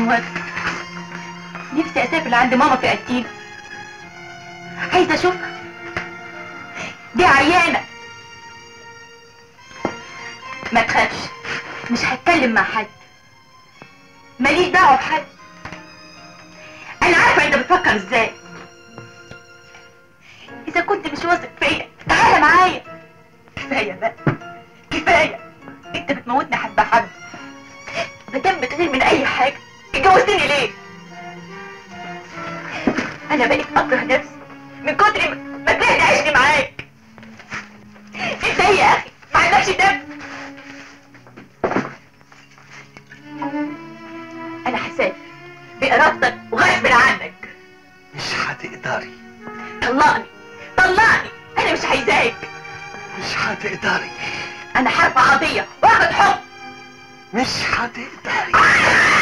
موافقة نفسي اسافر لعند ماما في قتيل عايزة اشوفها دي عيانة ما تخافش مش هتكلم مع حد ماليش دعوة بحد انا عارفة انت بتفكر ازاي اذا كنت مش واثق فيا تعالى معايا كفاية بقى كفاية انت بتموتني حبة حبة مادام بتغير من اي حاجة اتجوزتني ليه انا بقيت اكره نفسي من كتر ما كرهت عيشتي معاك انت ايه يا اخي ما عندكش دم انا هسافر بارادتك وغصب عنك مش هتقدري طلقني طلقني انا مش عايزاك مش هتقدري انا هرفع قضيه واخد حكم مش هتقدري